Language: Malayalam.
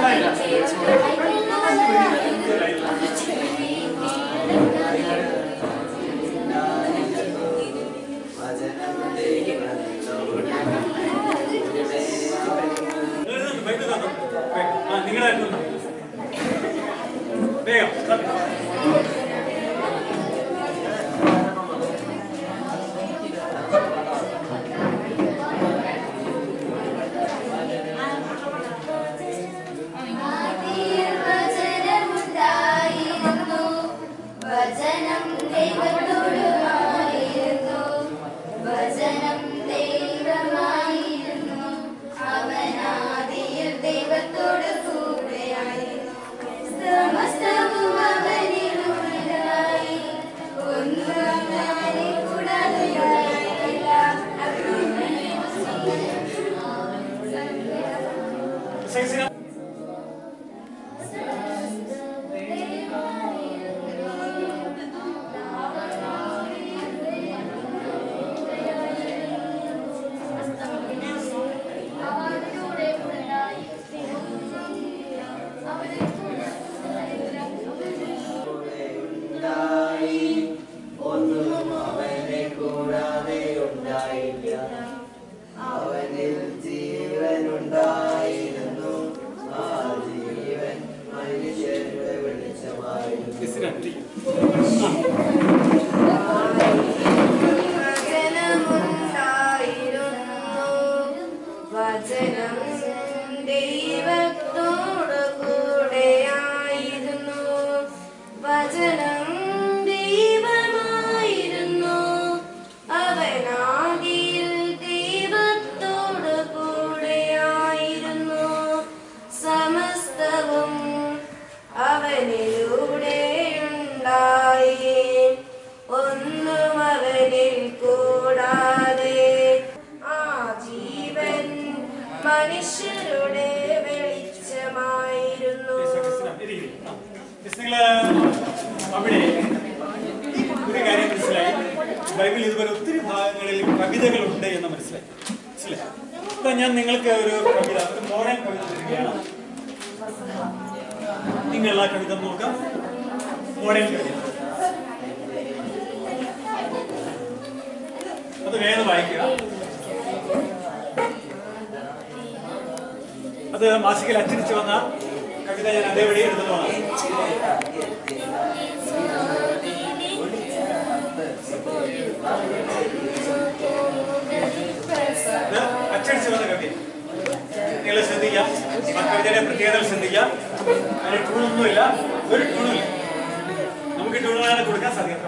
എഴുതുന്നുണ്ട്, ബൈബിൾ തന്നോ? വേഗം. ആ, നിങ്ങളെ എഴുതുന്നു. വേഗം വചനമുണ്ടായിരുന്നു വചനം ദൈവത്തോടുമായിരുന്നു വചനം ദൈവമായിരുന്നു അവനാദിയിൽ ദൈവത്തോട് കൂടെയായിരുന്നു സമസ്തവും അവനിലുണ്ടായി ഒന്നും അവനെ കൂടാതെയായില്ല സൈസിന് ഉണ്ടായി ഒന്നും അവനെ കൂടാതെ ഉണ്ടായില്ല അവനിൽ ജീവനുണ്ടായിരുന്നു ആ ജീവൻ മനുഷ്യരുടെ വെളിച്ചമായിരുന്നു ക്രിസ്ത്യൻ ഇരിക്കും. വചനമുണ്ടായിരുന്നു വചനം ദൈവത്തോടു കൂടെയായിരുന്നു വചനം ദൈവമായിരുന്നു അവനാകിൽ ദൈവത്തോടു കൂടെയായിരുന്നു സമസ്തവും അവനിലൂടെ ഉണ്ടായി ഒന്നും അവനിൽ കൂടാതെ ആ ജീവൻ മനുഷ്യരുടെ വെളിച്ചമായിരുന്നു ക്രിസ്ത്യൻ ഇരിക്കും. ആ. ക്രിസ്ത്യനില് അവിടെ ഒരു കാര്യം മനസ്സിലായി ബൈബിൾ ഇതുപോലെ ഒത്തിരി ഭാഗങ്ങളിൽ കവിതകളുണ്ട് എന്ന് മനസ്സിലായി മനസ്സിലായി അപ്പൊ ഞാൻ നിങ്ങൾക്ക് ഒരു കവിത ഒരു മോഡേൺ കവിത തരികയാണ് നിങ്ങൾ ആ കവിത നോക്കാം മോഡേൺ കവിത അത് വേഗം വായിക്കുക അത് മാസികയിൽ അച്ചടിച്ച് വന്ന കവിത ഞാൻ അതേപടി എഴുതുന്നതാണ് ഇത് അച്ചടിച്ച് വന്ന കവിത നിങ്ങൾ ശ്രദ്ധിക്കാം ആ കവിതയുടെ പ്രത്യേകതകൾ ശ്രദ്ധിക്കാം അതിന് ട്യൂണൊന്നുമില്ല ഒരു ട്യൂണുമില്ല നമുക്ക് ട്യൂണുകളാണ് കൊടുക്കാൻ സാധിക്കും